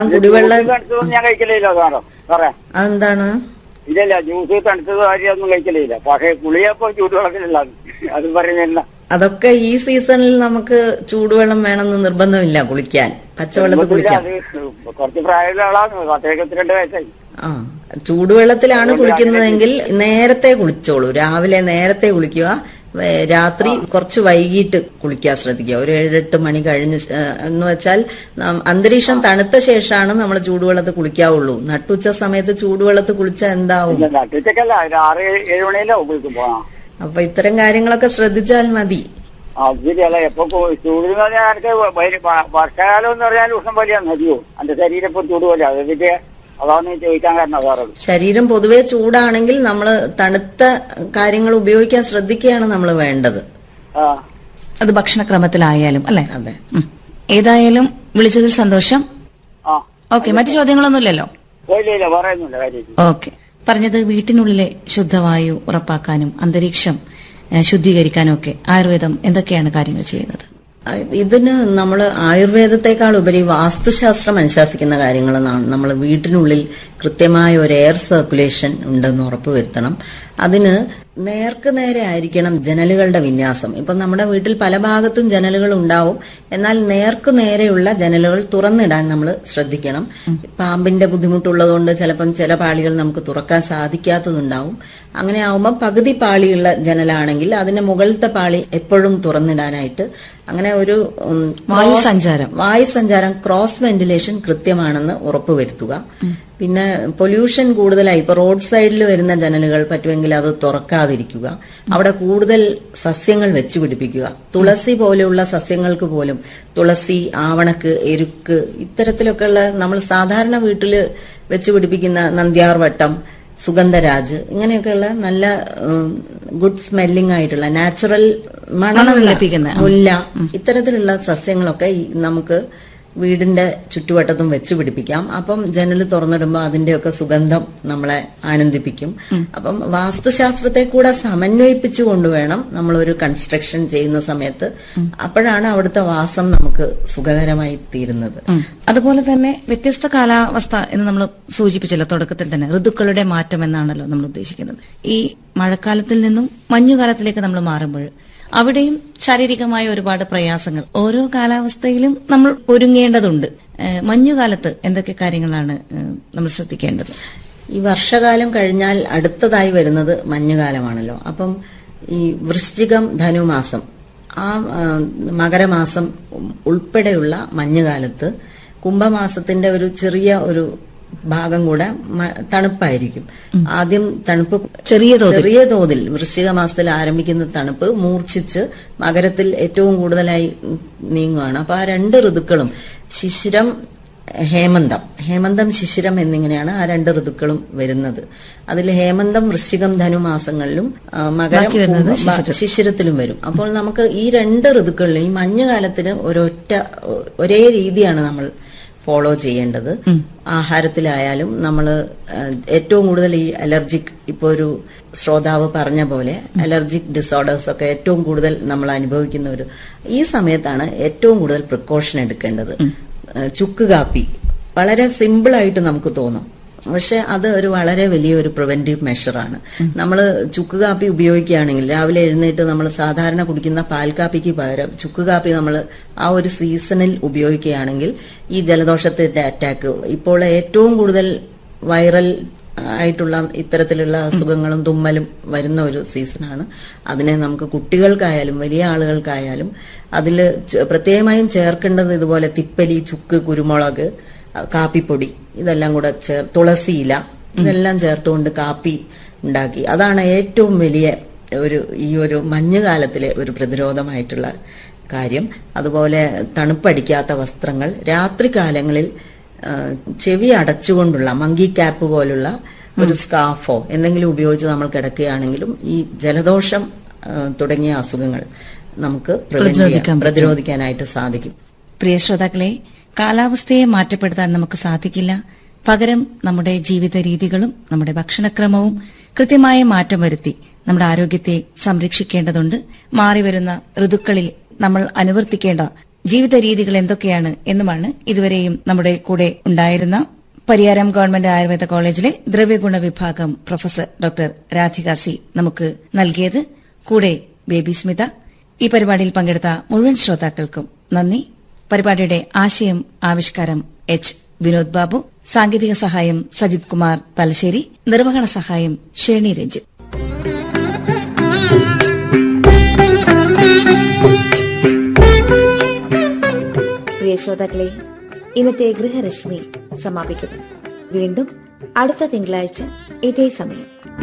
കുടിവെള്ളം ജ്യൂസ് തണുത്തതൊന്നും ഞാൻ കഴിക്കലില്ല സാറോ സാറേ അതെന്താണ് ഇല്ലല്ല ജ്യൂസ് തണുത്തത് കാര്യമൊന്നും കഴിക്കലില്ല പക്ഷേ കുളിയപ്പോ ചൂടുവെള്ളത്തിലല്ല അത് പറയുന്നില്ല അതൊക്കെ ഈ സീസണിൽ നമുക്ക് ചൂടുവെള്ളം വേണമെന്ന് നിർബന്ധമില്ല കുളിക്കാൻ പച്ചവെള്ളത്തിൽ കുളിക്കാൻ അത് കുറച്ച് പ്രായമുള്ള ആളാണ് പത്തേക്ക് രണ്ട് വയസ്സായി ആ ചൂടുവെള്ളത്തിലാണ് കുളിക്കുന്നതെങ്കിൽ നേരത്തെ കുളിച്ചോളൂ രാവിലെ നേരത്തെ കുളിക്കുക വേ- രാത്രി കുറച്ച് വൈകിട്ട് കുളിക്കാൻ ശ്രദ്ധിക്കുക ഒരു ഏഴെട്ട് മണി കഴിഞ്ഞ് ശ- ഏഹ് എന്ന് വെച്ചാൽ നാം അന്തരീക്ഷം തണുത്ത ശേഷമാണ് നമ്മൾ ചൂടുവെള്ളത്തിൽ കുളിക്കാവുള്ളൂ നട്ടുച്ച സമയത്ത് ചൂടുവെള്ളത്തിൽ കുളിച്ചാൽ എന്താവും ഇല്ല നട്ടുച്ചക്കല്ല ഒരു ആറ് ഏഴ് മണിയിലോ കുളിക്കുമ്പോ ആ അപ്പൊ ഇത്തരം കാര്യങ്ങളൊക്കെ ശ്രദ്ധിച്ചാൽ മതി അത് ശരിയല്ല എപ്പോ ചൂട് എന്ന് പറഞ്ഞാൽ എനിക്ക് വൈ- വ- വർഷകാലം എന്ന് പറഞ്ഞാൽ ഉഷ്ണം പോലെയാണ് മതിയോ എന്റെ ശരീരം ഇപ്പൊ ചൂട് പോലെ അത് പിന്നെ അതാണ് ചോദിക്കാൻ കാരണം സാറോട് ശരീരം പൊതുവെ ചൂടാണെങ്കിൽ നമ്മൾ തണുത്ത കാര്യങ്ങൾ ഉപയോഗിക്കാൻ ശ്രദ്ധിക്കുകയാണ് നമ്മൾ വേണ്ടത് ആ അത് ഭക്ഷണക്രമത്തിലായാലും അല്ലെ അതെ ഉം. ഏതായാലും വിളിച്ചതിൽ സന്തോഷം ആ ഓക്കെ മറ്റു ചോദ്യങ്ങളൊന്നുമില്ലല്ലോ ഓ, ഇല്ല ഇല്ല പറയുന്നില്ല കാര്യം ഓക്കെ പറഞ്ഞത് വീട്ടിനുള്ളിലെ ശുദ്ധവായു ഉറപ്പാക്കാനും അന്തരീക്ഷം ഏഹ്, ശുദ്ധീകരിക്കാനും ഒക്കെ ആയുർവേദം എന്തൊക്കെയാണ് കാര്യങ്ങൾ ചെയ്യുന്നത് ഇതിന് നമ്മൾ ആയുർവേദത്തെക്കാൾ ഉപരി വാസ്തുശാസ്ത്രം അനുശാസിക്കുന്ന കാര്യങ്ങളെന്നാണ് നമ്മൾ വീട്ടിനുള്ളിൽ കൃത്യമായ ഒരു എയർ സർക്കുലേഷൻ ഉണ്ടെന്ന് ഉറപ്പുവരുത്തണം അതിന് നേർക്ക് നേരെ ആയിരിക്കണം ജനലുകളുടെ വിന്യാസം ഇപ്പം നമ്മുടെ വീട്ടിൽ പല ഭാഗത്തും ജനലുകൾ ഉണ്ടാവും എന്നാൽ നേർക്ക് നേരെയുള്ള ജനലുകൾ തുറന്നിടാൻ നമ്മൾ ശ്രദ്ധിക്കണം പാമ്പിന്റെ ബുദ്ധിമുട്ടുള്ളതുകൊണ്ട് ചിലപ്പം ചില പാളികൾ നമുക്ക് തുറക്കാൻ സാധിക്കാത്തതുണ്ടാവും അങ്ങനെ ആവുമ്പോൾ പകുതി പാളിയുള്ള ജനലാണെങ്കിൽ അതിന്റെ മുകളിലത്തെ പാളി എപ്പോഴും തുറന്നിടാനായിട്ട് അങ്ങനെ ഒരു ഉം, വായു cross- സഞ്ചാരം. വായു സഞ്ചാരം ക്രോസ് വെന്റിലേഷൻ കൃത്യമാണെന്ന് ഉറപ്പുവരുത്തുക പിന്നെ പൊല്യൂഷൻ കൂടുതലായി ഇപ്പൊ റോഡ് സൈഡിൽ വരുന്ന ജനലുകൾ പറ്റുമെങ്കിൽ അത് തുറക്കാതിരിക്കുക അവിടെ കൂടുതൽ സസ്യങ്ങൾ വെച്ച് പിടിപ്പിക്കുക തുളസി പോലെയുള്ള സസ്യങ്ങൾക്ക് പോലും തുളസി ആവണക്ക് എരുക്ക് ഇത്തരത്തിലൊക്കെയുള്ള നമ്മൾ സാധാരണ വീട്ടിൽ വെച്ച് പിടിപ്പിക്കുന്ന നന്ദ്യാർവട്ടം സുഗന്ധരാജ് ഇങ്ങനെയൊക്കെയുള്ള നല്ല ഗുഡ് സ്മെല്ലിംഗ് ആയിട്ടുള്ള നാച്ചുറൽ മണം ലഭിക്കുന്ന, ആ. മുല്ല ഇത്തരത്തിലുള്ള സസ്യങ്ങളൊക്കെ ഈ നമുക്ക് വീടിന്റെ ചുറ്റുവട്ടത്തും വെച്ച് പിടിപ്പിക്കാം അപ്പം ജനൽ തുറന്നിടുമ്പോൾ അതിന്റെയൊക്കെ സുഗന്ധം നമ്മളെ ആനന്ദിപ്പിക്കും അപ്പം വാസ്തുശാസ്ത്രത്തെ കൂടെ സമന്വയിപ്പിച്ചു കൊണ്ടുവേണം നമ്മളൊരു കൺസ്ട്രക്ഷൻ ചെയ്യുന്ന സമയത്ത് അപ്പോഴാണ് അവിടുത്തെ വാസം നമുക്ക് സുഖകരമായി തീരുന്നത് ഉം. അതുപോലെ തന്നെ വ്യത്യസ്ത കാലാവസ്ഥ എന്ന് നമ്മൾ സൂചിപ്പിച്ചല്ലോ തുടക്കത്തിൽ തന്നെ ഋതുക്കളുടെ മാറ്റം എന്നാണല്ലോ നമ്മൾ ഉദ്ദേശിക്കുന്നത് ഈ മഴക്കാലത്തിൽ നിന്നും മഞ്ഞുകാലത്തിലേക്ക് നമ്മൾ മാറുമ്പോൾ അവിടെയും ശാരീരികമായ ഒരുപാട് പ്രയാസങ്ങൾ ഓരോ കാലാവസ്ഥയിലും നമ്മൾ ഒരുങ്ങേണ്ടതുണ്ട് ഏഹ് മഞ്ഞുകാലത്ത് എന്തൊക്കെ കാര്യങ്ങളാണ് ഏഹ് നമ്മൾ ശ്രദ്ധിക്കേണ്ടത് ഈ വർഷകാലം കഴിഞ്ഞാൽ അടുത്തതായി വരുന്നത് മഞ്ഞുകാലമാണല്ലോ അപ്പം ഈ വൃശ്ചികം ധനുമാസം ആ ആ, മകരമാസം ഉൾപ്പെടെയുള്ള മഞ്ഞുകാലത്ത് കുംഭമാസത്തിന്റെ ഒരു ചെറിയ ഒരു ഭാഗം കൂടെ മ- തണുപ്പായിരിക്കും ആദ്യം തണുപ്പ് ചെറിയ തോതിൽ. ചെറിയ തോതിൽ വൃശ്ചിക മാസത്തിൽ ആരംഭിക്കുന്ന തണുപ്പ് മൂർച്ഛിച്ച് മകരത്തിൽ ഏറ്റവും കൂടുതലായി നീങ്ങുകയാണ് അപ്പൊ ആ രണ്ട് ഋതുക്കളും ശിശിരം ഹേമന്തം ഹേമന്തം ശിശിരം എന്നിങ്ങനെയാണ് ആ രണ്ട് ഋതുക്കളും വരുന്നത് അതിൽ ഹേമന്തം വൃശ്ചികം ധനു മാസങ്ങളിലും ആ, മകരം ബാക്കി വരുന്നത് കുംഭ- ബ- ശിശിരത്തിലും വരും അപ്പോൾ നമുക്ക് ഈ രണ്ട് ഋതുക്കളിലും ഈ മഞ്ഞുകാലത്തിന് ഒരൊറ്റ ഒരേ രീതിയാണ് നമ്മൾ ഫോളോ ചെയ്യേണ്ടത് ആഹാരത്തിലായാലും നമ്മൾ ഏറ്റവും കൂടുതൽ ഈ അലർജിക് ഇപ്പോൾ ഒരു ശ്രോതാവ് പറഞ്ഞ പോലെ അലർജിക് ഡിസോർഡേഴ്സ് ഒക്കെ ഏറ്റവും കൂടുതൽ നമ്മൾ അനുഭവിക്കുന്ന ഒരു ഈ സമയത്താണ് ഏറ്റവും കൂടുതൽ പ്രിക്കോഷൻ എടുക്കേണ്ടത് ഏഹ് ചുക്ക് കാപ്പി വളരെ സിമ്പിൾ ആയിട്ട് നമുക്ക് തോന്നും പക്ഷെ അത് ഒരു വളരെ വലിയൊരു പ്രിവെന്റീവ് മെഷറാണ് നമ്മൾ ചുക്ക് കാപ്പി ഉപയോഗിക്കുകയാണെങ്കിൽ രാവിലെ എഴുന്നേറ്റ് നമ്മൾ സാധാരണ കുടിക്കുന്ന പാൽ കാപ്പിക്ക് പകരം ചുക്ക് കാപ്പി നമ്മൾ ആ ഒരു സീസണിൽ ഉപയോഗിക്കുകയാണെങ്കിൽ ഈ ജലദോഷത്തിന്റെ അറ്റാക്ക് ഇപ്പോൾ ഏറ്റവും കൂടുതൽ വൈറൽ ആയിട്ടുള്ള ഇത്തരത്തിലുള്ള അസുഖങ്ങളും തുമ്മലും വരുന്ന ഒരു സീസണാണ് അതിനെ നമുക്ക് കുട്ടികൾക്കായാലും വലിയ ആളുകൾക്കായാലും അതിൽ പ്രത്യേകമായും ചേർക്കേണ്ടത് ഇതുപോലെ തിപ്പലി ചുക്ക് കുരുമുളക് അഹ് കാപ്പിപ്പൊടി ഇതെല്ലാം കൂടെ ചേർ തുളസിയില ഇതെല്ലാം ചേർത്തുകൊണ്ട് കാപ്പി ഉണ്ടാക്കി അതാണ് ഏറ്റവും വലിയ ഒരു ഈ ഒരു മഞ്ഞുകാലത്തിലെ ഒരു പ്രതിരോധമായിട്ടുള്ള കാര്യം അതുപോലെ തണുപ്പടിക്കാത്ത വസ്ത്രങ്ങൾ രാത്രികാലങ്ങളിൽ ആ, ചെവി അടച്ചുകൊണ്ടുള്ള മങ്കി ക്യാപ്പ് പോലുള്ള ഒരു സ്കാർഫോ എന്തെങ്കിലും ഉപയോഗിച്ച് നമ്മൾ കിടക്കുകയാണെങ്കിലും ഈ ജലദോഷം ആ, തുടങ്ങിയ അസുഖങ്ങൾ നമുക്ക് prevent ചെയ്യാൻ- പ്രതിരോധിക്കാൻ പറ്റും. പ്രതിരോധിക്കാനായിട്ട് സാധിക്കും പ്രിയ ശ്രോതാക്കളെ കാലാവസ്ഥയെ മാറ്റപ്പെടുത്താൻ നമുക്ക് സാധിക്കില്ല പകരം നമ്മുടെ ജീവിത രീതികളും നമ്മുടെ ഭക്ഷണക്രമവും കൃത്യമായ മാറ്റം വരുത്തി നമ്മുടെ ആരോഗ്യത്തെ സംരക്ഷിക്കേണ്ടതുണ്ട് മാറിവരുന്ന ഋതുക്കളിൽ നമ്മൾ അനുവർത്തിക്കേണ്ട ജീവിത രീതികൾ എന്തൊക്കെയാണ് എന്നുമാണ് ഇതുവരെയും നമ്മുടെ കൂടെ ഉണ്ടായിരുന്ന പരിയാരം ഗവൺമെന്റ് ആയുർവേദ കോളേജിലെ ദ്രവ്യഗുണ വിഭാഗം പ്രൊഫസർ ഡോക്ടർ രാധിക സി നമുക്ക് നൽകിയത് കൂടെ ബേബി സ്മിത ഈ പരിപാടിയിൽ പങ്കെടുത്ത മുഴുവൻ ശ്രോതാക്കൾക്കും നന്ദി പരിപാടിയുടെ ആശയം ആവിഷ്കാരം എച്ച് വിനോദ് ബാബു സാങ്കേതിക സഹായം സജിത് കുമാർ തലശ്ശേരി നിർവഹണ സഹായം ഷേണി രഞ്ജിത്ത് പ്രിയ ശ്രോതാക്കളെ ഇന്നത്തെ ഗൃഹരശ്മി സമാപിക്കുന്നു വീണ്ടും അടുത്ത തിങ്കളാഴ്ച ഇതേ സമയം